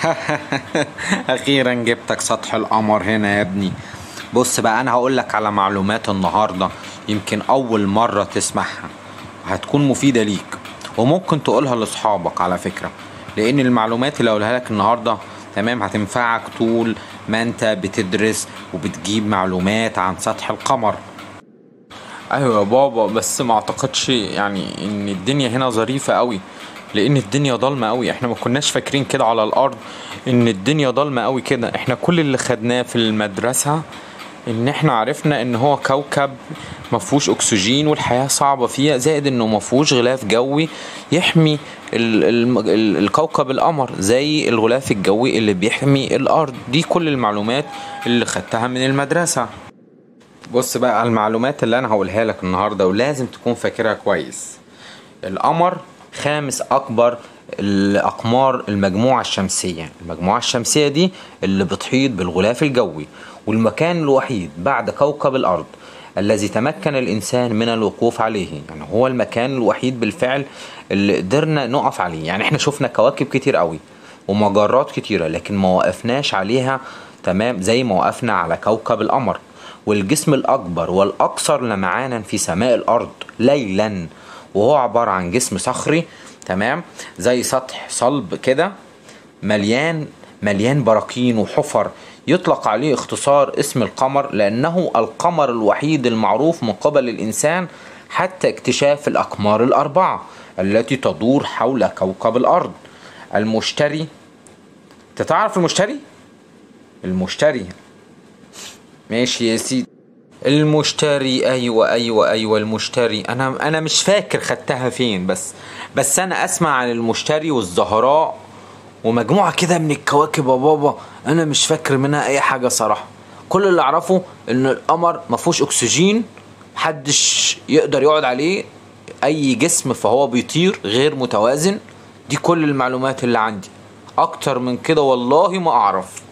اخيرا جبتك سطح القمر هنا يا ابني بص بقى انا هقولك على معلومات النهارده يمكن اول مره تسمعها هتكون مفيده ليك وممكن تقولها لاصحابك على فكره لان المعلومات اللي هقولها لك النهارده تمام هتنفعك طول ما انت بتدرس وبتجيب معلومات عن سطح القمر ايوه يا بابا بس ما اعتقدش يعني ان الدنيا هنا ظريفه قوي لان الدنيا ضلمه قوي احنا ما كناش فاكرين كده على الارض ان الدنيا ضلمه قوي كده احنا كل اللي خدناه في المدرسه ان احنا عرفنا ان هو كوكب ما فيهوش اكسجين والحياه صعبه فيه زائد انه ما فيهوش غلاف جوي يحمي ال ال ال الكوكب القمر زي الغلاف الجوي اللي بيحمي الارض دي كل المعلومات اللي خدتها من المدرسه بص بقى على المعلومات اللي انا هقولها لك النهارده ولازم تكون فاكرها كويس القمر خامس اكبر الاقمار المجموعه الشمسيه المجموعه الشمسيه دي اللي بتحيط بالغلاف الجوي والمكان الوحيد بعد كوكب الارض الذي تمكن الانسان من الوقوف عليه يعني هو المكان الوحيد بالفعل اللي قدرنا نقف عليه يعني احنا شفنا كواكب كتير قوي ومجرات كتيره لكن ما وقفناش عليها تمام زي ما وقفنا على كوكب القمر والجسم الأكبر والأكثر لمعانا في سماء الأرض ليلا وهو عبارة عن جسم صخري تمام زي سطح صلب كده مليان مليان براكين وحفر يطلق عليه اختصار اسم القمر لأنه القمر الوحيد المعروف من قبل الإنسان حتى اكتشاف الأقمار الأربعة التي تدور حول كوكب الأرض المشتري تتعرف المشتري؟ المشتري ماشي يا سيدي المشتري ايوه ايوه ايوه المشتري انا انا مش فاكر خدتها فين بس بس انا اسمع عن المشتري والزهراء ومجموعه كده من الكواكب يا بابا انا مش فاكر منها اي حاجه صراحه كل اللي اعرفه ان القمر ما فيهوش اكسجين محدش يقدر يقعد عليه اي جسم فهو بيطير غير متوازن دي كل المعلومات اللي عندي اكتر من كده والله ما اعرف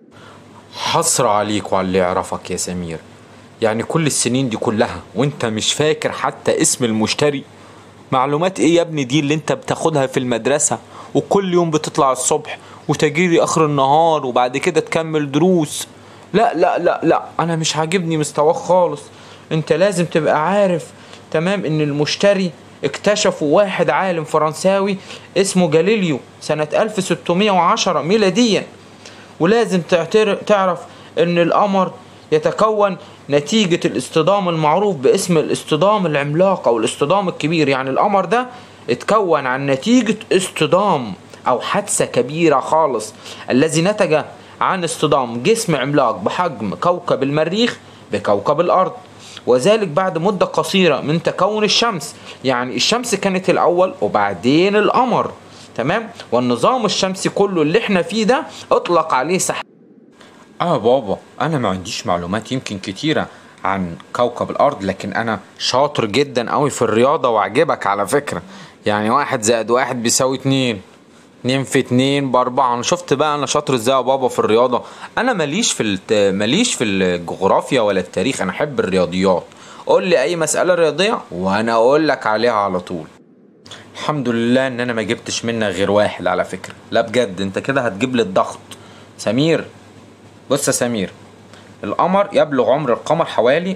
حسرة عليك وعلى اللي يعرفك يا سمير يعني كل السنين دي كلها وانت مش فاكر حتى اسم المشتري معلومات ايه يا ابني دي اللي انت بتاخدها في المدرسة وكل يوم بتطلع الصبح وتجيلي اخر النهار وبعد كده تكمل دروس لا لا لا لا انا مش عاجبني مستواك خالص انت لازم تبقى عارف تمام ان المشتري اكتشفوا واحد عالم فرنساوي اسمه جاليليو سنة 1610 ميلاديا ولازم تعتر- تعرف ان القمر يتكون نتيجة الاصطدام المعروف باسم الاصطدام العملاق او الاصطدام الكبير يعني القمر ده اتكون عن نتيجة اصطدام او حادثة كبيرة خالص الذي نتج عن اصطدام جسم عملاق بحجم كوكب المريخ بكوكب الارض وذلك بعد مدة قصيرة من تكون الشمس يعني الشمس كانت الأول وبعدين القمر تمام والنظام الشمسي كله اللي احنا فيه ده اطلق عليه سحاب اه بابا انا ما عنديش معلومات يمكن كتيرة عن كوكب الارض لكن انا شاطر جدا قوي في الرياضة واعجبك على فكرة يعني واحد زائد واحد بيساوي اتنين اتنين في اتنين باربعة انا شفت بقى انا شاطر ازاي يا بابا في الرياضة انا ماليش في الت... ماليش في الجغرافيا ولا التاريخ انا احب الرياضيات قول لي اي مسألة رياضية وانا اقول لك عليها على طول الحمد لله ان انا ما جبتش منك غير واحد على فكرة لا بجد انت كده هتجيب لي الضغط سمير بص يا سمير القمر يبلغ عمر القمر حوالي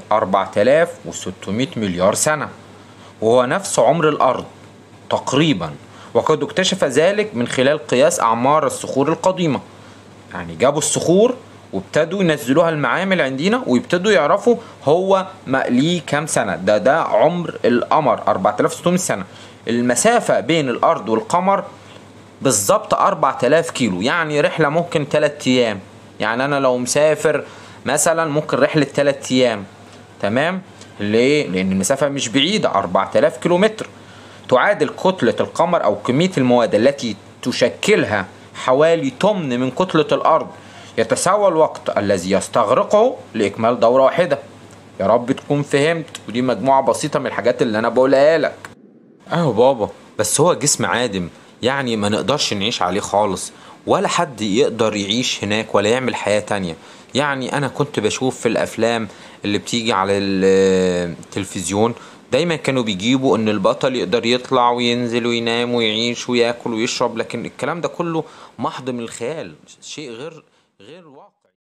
4600 مليار سنة وهو نفس عمر الأرض تقريبا وقد اكتشف ذلك من خلال قياس أعمار الصخور القديمة يعني جابوا الصخور وابتدوا ينزلوها المعامل عندنا ويبتدوا يعرفوا هو ليه كام سنة ده ده عمر القمر 4600 سنة المسافة بين الأرض والقمر بالظبط 4000 كيلو يعني رحلة ممكن 3 أيام يعني أنا لو مسافر مثلا ممكن رحلة 3 أيام تمام ليه؟ لأن المسافة مش بعيدة 4000 كيلو متر تعادل كتلة القمر أو كمية المواد التي تشكلها حوالي تمن من كتلة الأرض يتساوى الوقت الذي يستغرقه لإكمال دورة واحدة يا رب تكون فهمت ودي مجموعة بسيطة من الحاجات اللي أنا بقولها لك أيوة بابا بس هو جسم عادم يعني ما نقدرش نعيش عليه خالص ولا حد يقدر يعيش هناك ولا يعمل حياة تانية يعني أنا كنت بشوف في الأفلام اللي بتيجي على التلفزيون دايما كانوا بيجيبوا ان البطل يقدر يطلع وينزل وينام ويعيش وياكل ويشرب لكن الكلام ده كله محض من الخيال شيء غير غير واقع